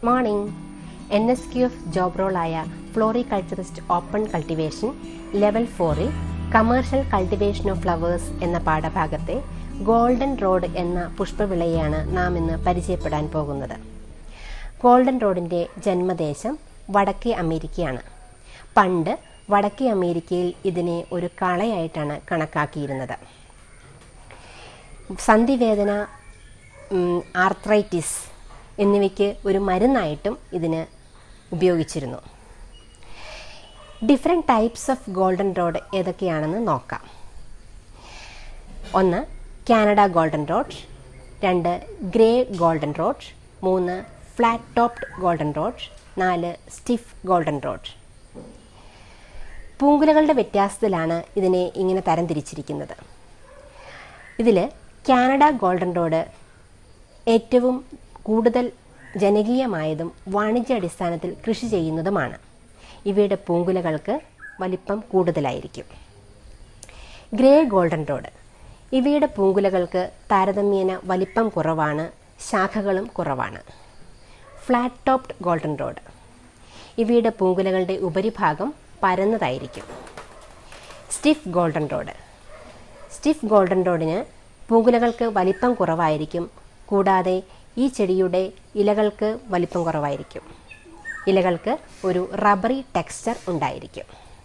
good morning N S Q F job റോളായ floriculturist open cultivation level ഫോറിൽ commercial cultivation of flowers എന്ന പാഠഭാഗത്തെ golden road എന്ന പുഷ്പവിളയെയാണ് നാം ഇന്ന് പരിചയപ്പെടാൻ പോകുന്നത് ഗോൾഡൻ റോഡിൻ്റെ ജന്മദേശം വടക്കേ അമേരിക്കയാണ് പണ്ട് വടക്കേ അമേരിക്കയിൽ ഇതിനെ ഒരു കളയായിട്ടാണ് കണക്കാക്കിയിരുന്നത് സന്ധിവേദന ആർത്രൈറ്റിസ് എന്നിവയ്ക്ക് ഒരു മരുന്നായിട്ടും ഇതിന് ഉപയോഗിച്ചിരുന്നു different types of golden rod ഏതൊക്കെയാണെന്ന് നോക്കാം ഒന്ന് കാനഡ ഗോൾഡൻ റോഡ് രണ്ട് ഗ്രേ ഗോൾഡൻ റോഡ് മൂന്ന് ഫ്ലാറ്റ് ടോപ്ഡ് ഗോൾഡൻ റോഡ് നാല് സ്റ്റിഫ് ഗോൾഡൻ റോഡ് പൂങ്കുലകളുടെ വ്യത്യാസത്തിലാണ് ഇതിനെ ഇങ്ങനെ തരംതിരിച്ചിരിക്കുന്നത് ഇതിൽ കാനഡ ഗോൾഡൻ റോഡ് ഏറ്റവും കൂടുതൽ ജനകീയമായതും വാണിജ്യാടിസ്ഥാനത്തിൽ കൃഷി ചെയ്യുന്നതുമാണ് ഇവയുടെ പൂങ്കുലകൾക്ക് വലിപ്പം കൂടുതലായിരിക്കും ഗ്രേ ഗോൾഡൻ റോഡ് ഇവയുടെ പൂങ്കുലകൾക്ക് താരതമ്യേന വലിപ്പം കുറവാണ് ശാഖകളും കുറവാണ് ഫ്ലാറ്റ് ടോപ്ഡ് ഗോൾഡൻ റോഡ് ഇവയുടെ പൂങ്കുലകളുടെ ഉപരിഭാഗം പരന്നതായിരിക്കും stiff golden rod stiff golden റോഡിന് പൂങ്കുലകൾക്ക് വലിപ്പം കുറവായിരിക്കും കൂടാതെ ഈ ചെടിയുടെ ഇലകൾക്ക് വലിപ്പം കുറവായിരിക്കും ഇലകൾക്ക് ഒരു റബ്ബറി ടെക്സ്ചർ ഉണ്ടായിരിക്കും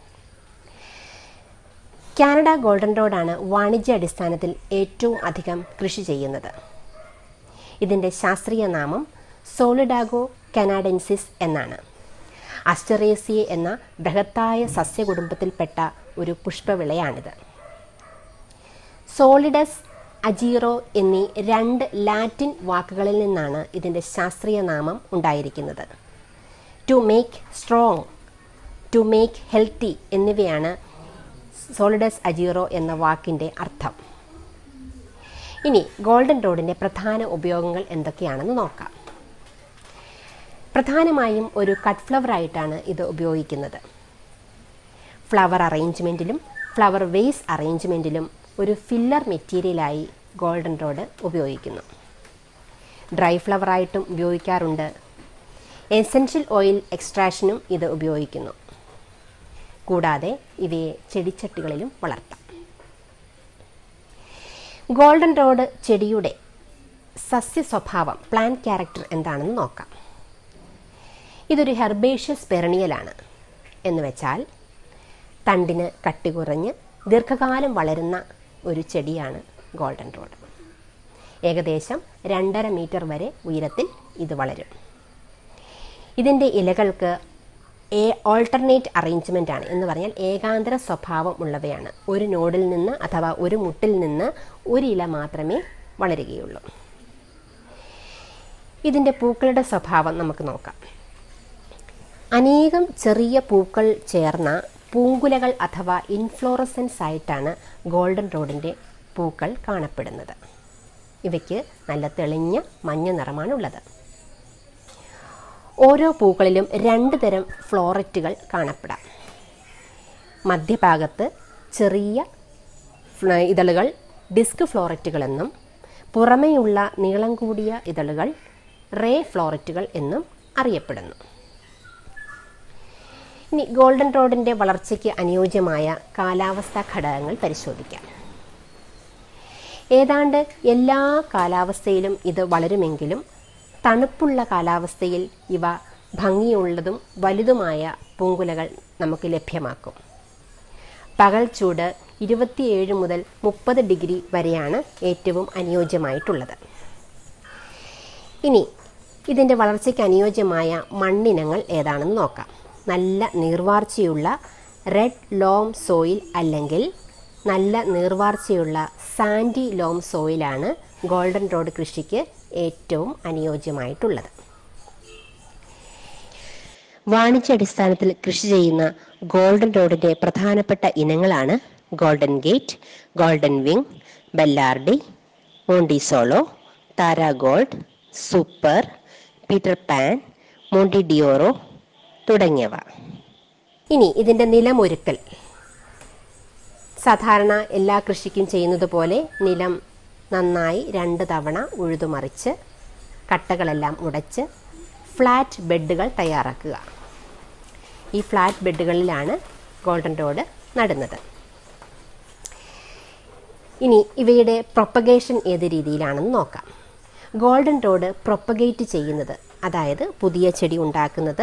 കാനഡ ഗോൾഡൻ റോഡാണ് വാണിജ്യ അടിസ്ഥാനത്തിൽ ഏറ്റവും അധികം കൃഷി ചെയ്യുന്നത് ഇതിൻ്റെ ശാസ്ത്രീയ നാമം സോളിഡാഗോ കനാഡൻസിസ് എന്നാണ് അസ്റ്ററേസിയെ എന്ന ബൃഹത്തായ സസ്യകുടുംബത്തിൽപ്പെട്ട ഒരു പുഷ്പവിളയാണിത് സോളിഡസ് അജീറോ എന്നീ രണ്ട് ലാറ്റിൻ വാക്കുകളിൽ നിന്നാണ് ഇതിൻ്റെ ശാസ്ത്രീയ നാമം ഉണ്ടായിരിക്കുന്നത് to make strong to make healthy എന്നിവയാണ് സോളിഡസ് അജീറോ എന്ന വാക്കിൻ്റെ അർത്ഥം ഇനി ഗോൾഡൻ റോഡിൻ്റെ പ്രധാന ഉപയോഗങ്ങൾ എന്തൊക്കെയാണെന്ന് നോക്കാം പ്രധാനമായും ഒരു കട്ട് ഫ്ലവർ ആയിട്ടാണ് ഇത് ഉപയോഗിക്കുന്നത് ഫ്ലവർ അറേഞ്ച്മെൻറ്റിലും ഫ്ലവർ വേസ് അറേഞ്ച്മെൻറ്റിലും ഒരു ഫില്ലർ മെറ്റീരിയലായി ഗോൾഡൻ റോഡ് ഉപയോഗിക്കുന്നു ഡ്രൈ ഫ്ലവറായിട്ടും ഉപയോഗിക്കാറുണ്ട് എസെൻഷ്യൽ ഓയിൽ എക്സ്ട്രാക്ഷനും ഇത് ഉപയോഗിക്കുന്നു കൂടാതെ ഇവയെ ചെടിച്ചട്ടികളിലും വളർത്താം ഗോൾഡൻ റോഡ് ചെടിയുടെ സസ്യ സ്വഭാവം പ്ലാന്റ് ക്യാരക്ടർ എന്താണെന്ന് നോക്കാം ഇതൊരു ഹെർബേഷ്യസ് പെറണിയലാണ് എന്ന് വെച്ചാൽ തണ്ടിന് കട്ടി കുറഞ്ഞ് ദീർഘകാലം വളരുന്ന ഒരു ചെടിയാണ് ഗോൾഡൻ റോഡ് ഏകദേശം രണ്ടര മീറ്റർ വരെ ഉയരത്തിൽ ഇത് വളരും ഇതിൻ്റെ ഇലകൾക്ക് ഏ ഓൾട്ടർനേറ്റ് അറേഞ്ച്മെൻ്റ് ആണ് എന്ന് പറഞ്ഞാൽ ഏകാന്തര സ്വഭാവം ഉള്ളവയാണ് ഒരു നോഡിൽ നിന്ന് അഥവാ ഒരു മുട്ടിൽ നിന്ന് ഒരു ഇല മാത്രമേ വളരുകയുള്ളൂ ഇതിൻ്റെ പൂക്കളുടെ സ്വഭാവം നമുക്ക് നോക്കാം അനേകം ചെറിയ പൂക്കൾ ചേർന്ന പൂങ്കുലകൾ അഥവാ ഇൻഫ്ലോറസൻസ് ആയിട്ടാണ് ഗോൾഡൻ റോഡിൻ്റെ പൂക്കൾ കാണപ്പെടുന്നത് ഇവയ്ക്ക് നല്ല തെളിഞ്ഞ മഞ്ഞ നിറമാണുള്ളത് ഓരോ പൂക്കളിലും രണ്ട് തരം ഫ്ലോററ്റുകൾ കാണപ്പെടാം മധ്യഭാഗത്ത് ചെറിയ ഇതളുകൾ ഡിസ്ക് ഫ്ലോററ്റുകളെന്നും പുറമേയുള്ള നീളം കൂടിയ ഇതളുകൾ റേ ഫ്ലോററ്റുകൾ എന്നും അറിയപ്പെടുന്നു ഇനി ഗോൾഡൻ റോഡിൻ്റെ വളർച്ചയ്ക്ക് അനുയോജ്യമായ കാലാവസ്ഥാ ഘടകങ്ങൾ പരിശോധിക്കാം ഏതാണ്ട് എല്ലാ കാലാവസ്ഥയിലും ഇത് വളരുമെങ്കിലും തണുപ്പുള്ള കാലാവസ്ഥയിൽ ഇവ ഭംഗിയുള്ളതും വലുതുമായ പൂങ്കുലകൾ നമുക്ക് ലഭ്യമാക്കും പകൽ ചൂട് ഇരുപത്തിയേഴ് മുതൽ മുപ്പത് ഡിഗ്രി വരെയാണ് ഏറ്റവും അനുയോജ്യമായിട്ടുള്ളത് ഇനി ഇതിൻ്റെ വളർച്ചയ്ക്ക് അനുയോജ്യമായ മണ്ണിനങ്ങൾ ഏതാണെന്ന് നോക്കാം നല്ല നീർവാർച്ചയുള്ള റെഡ് ലോം സോയിൽ അല്ലെങ്കിൽ നല്ല നീർവാർച്ചയുള്ള സാൻഡി ലോം സോയിലാണ് ഗോൾഡൻ റോഡ് കൃഷിക്ക് ഏറ്റവും അനുയോജ്യമായിട്ടുള്ളത് വാണിജ്യാടിസ്ഥാനത്തിൽ കൃഷി ചെയ്യുന്ന ഗോൾഡൻ റോഡിൻ്റെ പ്രധാനപ്പെട്ട ഇനങ്ങളാണ് ഗോൾഡൻ ഗേറ്റ് ഗോൾഡൻ വിങ് ബെല്ലാർഡി മോണ്ടിസോളോ Tara gold super Peter Pan മോണ്ടിഡിയോറോ തുടങ്ങിയവ ഇനി ഇതിൻ്റെ നിലമൊരുക്കൽ സാധാരണ എല്ലാ കൃഷിക്കും ചെയ്യുന്നത് പോലെ നിലം നന്നായി രണ്ട് തവണ ഉഴുതുമറിച്ച് കട്ടകളെല്ലാം ഉടച്ച് ഫ്ലാറ്റ് ബെഡുകൾ തയ്യാറാക്കുക ഈ ഫ്ലാറ്റ് ബെഡുകളിലാണ് ഗോൾഡൻ റോഡ് നടുന്നത് ഇനി ഇവയുടെ പ്രൊപ്പഗേഷൻ ഏത് രീതിയിലാണെന്ന് നോക്കാം ഗോൾഡൻ റോഡ് പ്രൊപ്പഗേറ്റ് ചെയ്യുന്നത് അതായത് പുതിയ ചെടി ഉണ്ടാക്കുന്നത്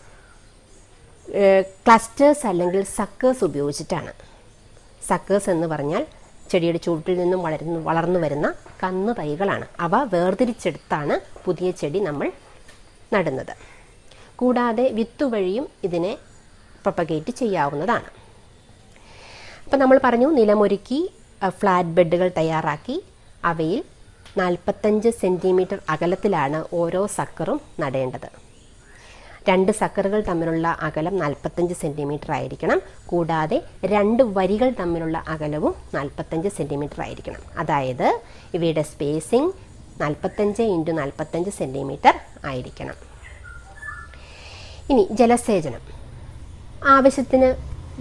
ക്ലസ്റ്റേഴ്സ് അല്ലെങ്കിൽ സക്കേഴ്സ് ഉപയോഗിച്ചിട്ടാണ് സക്കേഴ്സ് എന്ന് പറഞ്ഞാൽ ചെടിയുടെ ചുവട്ടിൽ നിന്നും വളരുന്നു വളർന്നു വരുന്ന കന്ന് തൈകളാണ് അവ വേർതിരിച്ചെടുത്താണ് പുതിയ ചെടി നമ്മൾ നടുന്നത് കൂടാതെ വിത്ത് വഴിയും ഇതിനെ പ്രൊപ്പഗേറ്റ് ചെയ്യാവുന്നതാണ് അപ്പം നമ്മൾ പറഞ്ഞു നിലമൊരുക്കി ഫ്ലാറ്റ് ബെഡുകൾ തയ്യാറാക്കി അവയിൽ നാൽപ്പത്തഞ്ച് സെൻറ്റിമീറ്റർ അകലത്തിലാണ് ഓരോ സക്കറും നടേണ്ടത് രണ്ട് സക്കറുകൾ തമ്മിലുള്ള അകലം നാൽപ്പത്തഞ്ച് സെൻറ്റിമീറ്റർ ആയിരിക്കണം കൂടാതെ രണ്ട് വരികൾ തമ്മിലുള്ള അകലവും നാൽപ്പത്തഞ്ച് സെൻറ്റിമീറ്റർ ആയിരിക്കണം അതായത് ഇവയുടെ സ്പേസിംഗ് നാൽപ്പത്തഞ്ച് ഇൻറ്റു നാൽപ്പത്തഞ്ച് സെൻറ്റിമീറ്റർ ആയിരിക്കണം ഇനി ജലസേചനം ആവശ്യത്തിന്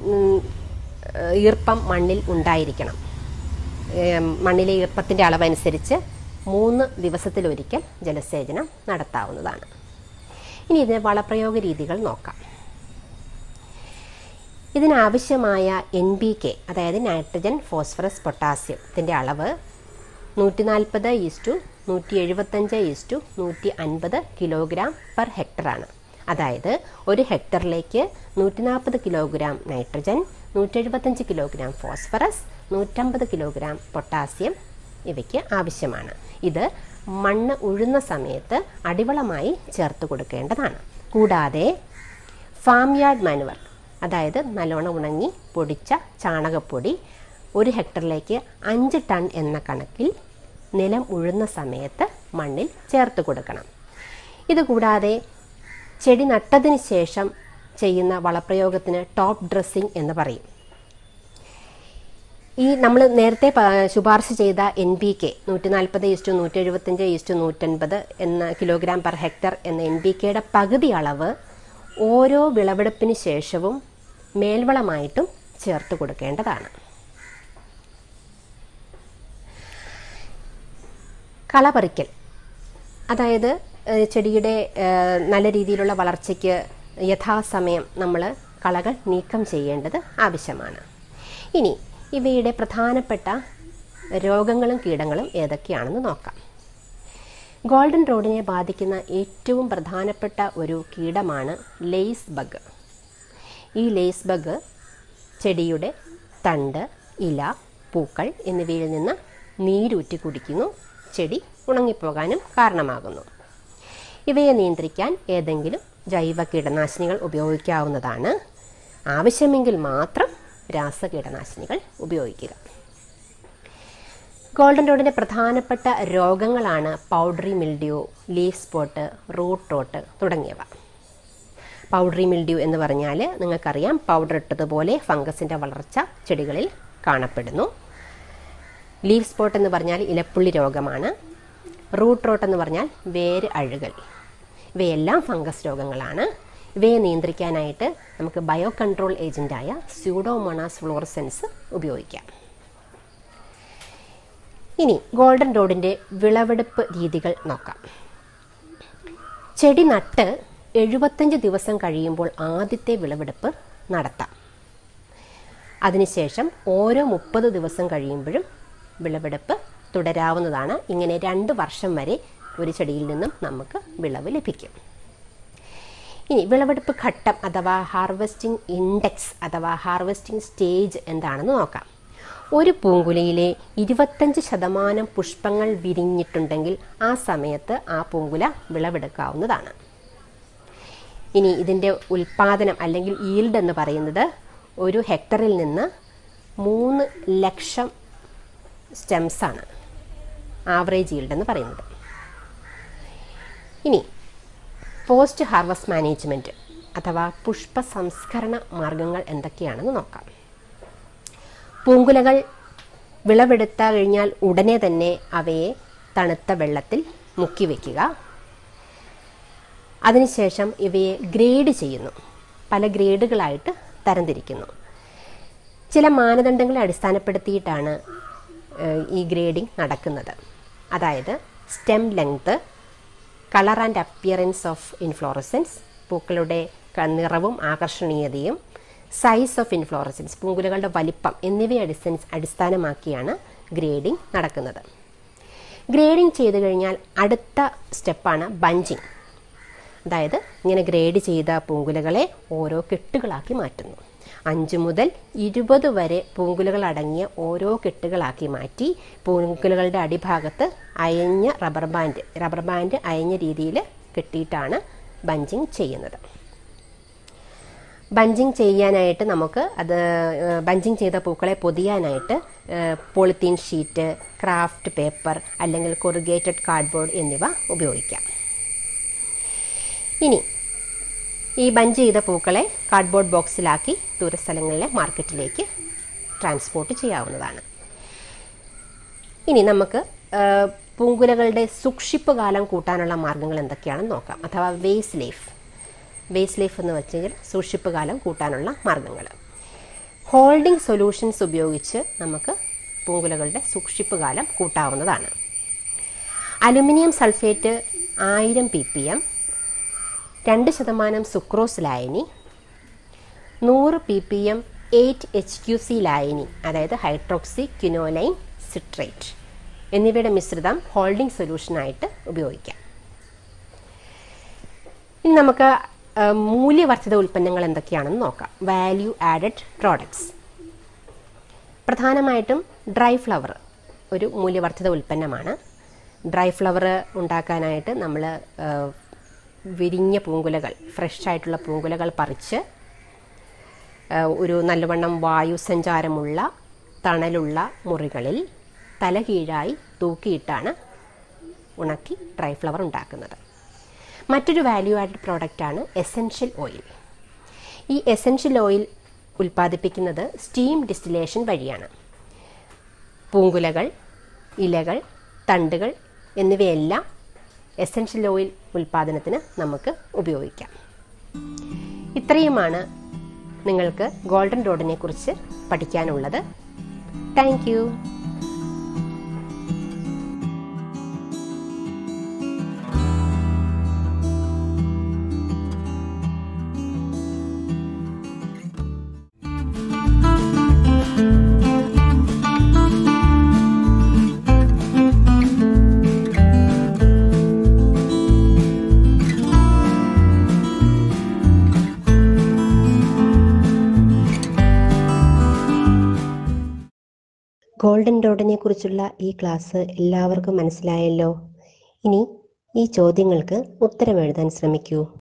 ഈർപ്പം മണ്ണിൽ ഉണ്ടായിരിക്കണം മണ്ണിലെ ഈർപ്പത്തിൻ്റെ അളവനുസരിച്ച് മൂന്ന് ദിവസത്തിലൊരിക്കൽ ജലസേചനം നടത്താവുന്നതാണ് ഇനി ഇതിന് വളപ്രയോഗ രീതികൾ നോക്കാം ഇതിനാവശ്യമായ എൻ ബി കെ അതായത് നൈട്രജൻ ഫോസ്ഫറസ് പൊട്ടാസ്യത്തിൻ്റെ അളവ് നൂറ്റി നാൽപ്പത് ഈസ്റ്റു നൂറ്റി എഴുപത്തഞ്ച് ഈസ്റ്റു നൂറ്റി അൻപത് കിലോഗ്രാം പെർ ഹെക്ടറാണ് അതായത് ഒരു ഹെക്ടറിലേക്ക് നൂറ്റി നാൽപ്പത് കിലോഗ്രാം നൈട്രജൻ നൂറ്റി എഴുപത്തഞ്ച് കിലോഗ്രാം ഫോസ്ഫറസ് നൂറ്റമ്പത് കിലോഗ്രാം പൊട്ടാസ്യം ഇവയ്ക്ക് ആവശ്യമാണ് ഇത് മണ്ണ് ഉഴുന്ന സമയത്ത് അടിവളമായി ചേർത്ത് കൊടുക്കേണ്ടതാണ് കൂടാതെ ഫാം യാർഡ് മാനുവർ അതായത് നല്ലോണം ഉണങ്ങി പൊടിച്ച ചാണകപ്പൊടി ഒരു ഹെക്ടറിലേക്ക് അഞ്ച് ടൺ എന്ന കണക്കിൽ നിലം ഉഴുന്ന സമയത്ത് മണ്ണിൽ ചേർത്ത് കൊടുക്കണം ഇതുകൂടാതെ ചെടി നട്ടതിന് ശേഷം ചെയ്യുന്ന വളപ്രയോഗത്തിന് ടോപ്പ് ഡ്രസ്സിംഗ് എന്ന് പറയും ഈ നമ്മൾ നേരത്തെ ശുപാർശ ചെയ്ത എൻ പി കെ നൂറ്റി നാൽപ്പത് ഈസ്റ്റു നൂറ്റി എഴുപത്തഞ്ച് ഈസ്റ്റു നൂറ്റൻപത് എന്ന കിലോഗ്രാം പെർ ഹെക്ടർ എന്ന എൻ പി കെയുടെ പകുതി അളവ് ഓരോ വിളവെടുപ്പിന് ശേഷവും മേൽവളമായിട്ടും ചേർത്ത് കൊടുക്കേണ്ടതാണ് കളപറിക്കൽ അതായത് ചെടിയുടെ നല്ല രീതിയിലുള്ള വളർച്ചയ്ക്ക് യഥാസമയം നമ്മൾ കളകൾ നീക്കം ചെയ്യേണ്ടത് ആവശ്യമാണ് ഇനി ഇവയുടെ പ്രധാനപ്പെട്ട രോഗങ്ങളും കീടങ്ങളും ഏതൊക്കെയാണെന്ന് നോക്കാം ഗോൾഡൻ റോഡിനെ ബാധിക്കുന്ന ഏറ്റവും പ്രധാനപ്പെട്ട ഒരു കീടമാണ് ലേസ് ബഗ് ഈ ലേസ് ബഗ് ചെടിയുടെ തണ്ട് ഇല പൂക്കൾ എന്നിവയിൽ നിന്ന് നീരൂറ്റി കുടിക്കുന്നു ചെടി ഉണങ്ങിപ്പോകാനും കാരണമാകുന്നു ഇവയെ നിയന്ത്രിക്കാൻ ഏതെങ്കിലും ജൈവ കീടനാശിനികൾ ഉപയോഗിക്കാവുന്നതാണ് ആവശ്യമെങ്കിൽ മാത്രം രാസകീടനാശിനികൾ ഉപയോഗിക്കുക ഗോൾഡൻ റോഡിൻ്റെ പ്രധാനപ്പെട്ട രോഗങ്ങളാണ് powdery mildew leaf spot root rot തുടങ്ങിയവ പൗഡറി മിൽഡ്യൂ എന്ന് പറഞ്ഞാൽ നിങ്ങൾക്കറിയാം പൗഡർ ഇട്ടതുപോലെ ഫംഗസിൻ്റെ വളർച്ച ചെടികളിൽ കാണപ്പെടുന്നു ലീഫ് സ്പോട്ട് എന്ന് പറഞ്ഞാൽ ഇലപ്പുള്ളി രോഗമാണ് റൂട്ട് റോട്ട് എന്ന് പറഞ്ഞാൽ വേര് അഴുകൽ ഇവയെല്ലാം ഫംഗസ് രോഗങ്ങളാണ് ഇവയെ നിയന്ത്രിക്കാനായിട്ട് നമുക്ക് ബയോ കൺട്രോൾ ഏജൻറ്റായ സ്യൂഡോമോണാസ് ഫ്ലോറസെൻസ് ഉപയോഗിക്കാം ഇനി ഗോൾഡൻ റോഡിൻ്റെ വിളവെടുപ്പ് രീതികൾ നോക്കാം ചെടി നട്ട് എഴുപത്തഞ്ച് ദിവസം കഴിയുമ്പോൾ ആദ്യത്തെ വിളവെടുപ്പ് നടത്താം അതിനുശേഷം ഓരോ മുപ്പത് ദിവസം കഴിയുമ്പോഴും വിളവെടുപ്പ് തുടരാവുന്നതാണ് ഇങ്ങനെ രണ്ട് വർഷം വരെ ഒരു ചെടിയിൽ നിന്നും നമുക്ക് വിളവ് ലഭിക്കും ഇനി വിളവെടുപ്പ് ഘട്ടം അഥവാ ഹാർവെസ്റ്റിംഗ് ഇൻഡെക്സ് അഥവാ ഹാർവെസ്റ്റിംഗ് സ്റ്റേജ് എന്താണെന്ന് നോക്കാം ഒരു പൂങ്കുലയിലെ ഇരുപത്തഞ്ച് ശതമാനം പുഷ്പങ്ങൾ വിരിഞ്ഞിട്ടുണ്ടെങ്കിൽ ആ സമയത്ത് ആ പൂങ്കുല വിളവെടുക്കാവുന്നതാണ് ഇനി ഇതിൻ്റെ ഉൽപാദനം അല്ലെങ്കിൽ ഈൽഡ് എന്ന് പറയുന്നത് ഒരു ഹെക്ടറിൽ നിന്ന് മൂന്ന് ലക്ഷം സ്റ്റെംസാണ് ആവറേജ് ഈൽഡ് എന്ന് പറയുന്നത് ഇനി പോസ്റ്റ് ഹാർവസ്റ്റ് മാനേജ്മെൻറ്റ് അഥവാ പുഷ്പ സംസ്കരണ മാർഗങ്ങൾ എന്തൊക്കെയാണെന്ന് നോക്കാം പൂങ്കുലകൾ വിളവെടുത്ത കഴിഞ്ഞാൽ ഉടനെ തന്നെ അവയെ തണുത്ത വെള്ളത്തിൽ മുക്കി വയ്ക്കുക അതിനുശേഷം ഇവയെ ഗ്രേഡ് ചെയ്യുന്നു പല ഗ്രേഡുകളായിട്ട് തരംതിരിക്കുന്നു ചില മാനദണ്ഡങ്ങളെ അടിസ്ഥാനപ്പെടുത്തിയിട്ടാണ് ഈ ഗ്രേഡിംഗ് നടക്കുന്നത് അതായത് stem length colour and appearance of inflorescence പൂക്കളുടെ ക- നിറവും ആകർഷണീയതയും സൈസ് ഓഫ് ഇൻഫ്ലോറസൻസ് പൂങ്കുലകളുടെ വലിപ്പം എന്നിവയെ അടിസ്ഥാന അടിസ്ഥാനമാക്കിയാണ് ഗ്രേഡിംഗ് നടക്കുന്നത് ഗ്രേഡിംഗ് ചെയ്തു കഴിഞ്ഞാൽ അടുത്ത സ്റ്റെപ്പാണ് ബഞ്ചിങ് അതായത് ഇങ്ങനെ ഗ്രേഡ് ചെയ്ത പൂങ്കുലകളെ ഓരോ കെട്ടുകളാക്കി മാറ്റുന്നു അഞ്ച് മുതൽ ഇരുപത് വരെ പൂങ്കുലകൾ അടങ്ങിയ ഓരോ കെട്ടുകളാക്കി മാറ്റി പൂങ്കുലകളുടെ അടിഭാഗത്ത് അയഞ്ഞ റബ്ബർ ബാൻഡ് റബ്ബർ ബാൻഡ് അയഞ്ഞ രീതിയിൽ കെട്ടിയിട്ടാണ് ബഞ്ചിങ് ചെയ്യുന്നത് ബഞ്ചിങ് ചെയ്യാനായിട്ട് നമുക്ക് അത് ബഞ്ചിങ് ചെയ്ത പൂക്കളെ പൊതിയാനായിട്ട് പോളിത്തീൻ ഷീറ്റ് ക്രാഫ്റ്റ് പേപ്പർ അല്ലെങ്കിൽ കൊറുഗേറ്റഡ് കാർഡ്ബോർഡ് എന്നിവ ഉപയോഗിക്കാം ഇനി ഈ ബഞ്ച് ചെയ്ത പൂക്കളെ കാർഡ്ബോർഡ് ബോക്സിലാക്കി ദൂരസ്ഥലങ്ങളിലെ മാർക്കറ്റിലേക്ക് ട്രാൻസ്പോർട്ട് ചെയ്യാവുന്നതാണ് ഇനി നമുക്ക് ആ, പൂങ്കുലകളുടെ സൂക്ഷിപ്പ് കാലം കൂട്ടാനുള്ള മാർഗ്ഗങ്ങൾ എന്തൊക്കെയാണെന്ന് നോക്കാം അഥവാ വേസ് ലൈഫ് വേസ് ലൈഫ് എന്ന് വെച്ചാൽ സൂക്ഷിപ്പ് കാലം കൂട്ടാനുള്ള മാർഗ്ഗങ്ങൾ ഹോൾഡിംഗ് സൊല്യൂഷൻസ് ഉപയോഗിച്ച് നമുക്ക് പൂങ്കുലകളുടെ സൂക്ഷിപ്പ് കാലം കൂട്ടാവുന്നതാണ് അലുമിനിയം സൾഫേറ്റ് ആയിരം പി പി എം രണ്ട് ശതമാനം സുക്രോസ് ലായനി നൂറ് P P M eight H Q C ലായനി അതായത് ഹൈഡ്രോക്സി ക്യുനോലൈൻ സിട്രേറ്റ് എന്നിവയുടെ മിശ്രിതം ഹോൾഡിംഗ് സൊല്യൂഷനായിട്ട് ഉപയോഗിക്കാം ഇനി നമുക്ക് ആ, മൂല്യവർദ്ധിത ഉൽപ്പന്നങ്ങൾ എന്തൊക്കെയാണെന്ന് നോക്കാം വാല്യൂ ആഡഡ് പ്രോഡക്ട്സ് പ്രധാനമായിട്ടും ഡ്രൈ ഫ്ലവർ ഒരു മൂല്യവർദ്ധിത ഉൽപ്പന്നമാണ് ഡ്രൈ ഫ്ലവർ ഉണ്ടാക്കാനായിട്ട് നമ്മൾ വിരിഞ്ഞ പൂങ്കുലകൾ ഫ്രഷ് ആയിട്ടുള്ള പൂങ്കുലകൾ പറിച്ച് ആ, ഒരു നല്ലവണ്ണം വായു സഞ്ചാരമുള്ള തണലുള്ള മുറികളിൽ തലകീഴായി തൂക്കിയിട്ടാണ് ഉണക്കി ഡ്രൈ ഫ്ലവർ ഉണ്ടാക്കുന്നത് മറ്റൊരു വാല്യൂ ആഡഡ് പ്രോഡക്റ്റാണ് എസെൻഷ്യൽ ഓയിൽ ഈ എസെൻഷ്യൽ ഓയിൽ ഉൽപ്പാദിപ്പിക്കുന്നത് സ്റ്റീം ഡിസ്റ്റിലേഷൻ വഴിയാണ് പൂങ്കുലകൾ ഇലകൾ തണ്ടുകൾ എന്നിവയെല്ലാം എസെൻഷ്യൽ ഓയിൽ ഉൽപ്പാദനത്തിന് നമുക്ക് ഉപയോഗിക്കാം ഇത്രയുമാണ് നിങ്ങൾക്ക് ഗോൾഡൻ റോഡിനെ കുറിച്ച് പഠിക്കാനുള്ളത് താങ്ക് യു ഗോൾഡൻ റോഡിനെ കുറിച്ചുള്ള ഈ ക്ലാസ് എല്ലാവർക്കും മനസ്സിലായല്ലോ ഇനി ഈ ചോദ്യങ്ങൾക്ക് ഉത്തരം എഴുതാൻ ശ്രമിക്കൂ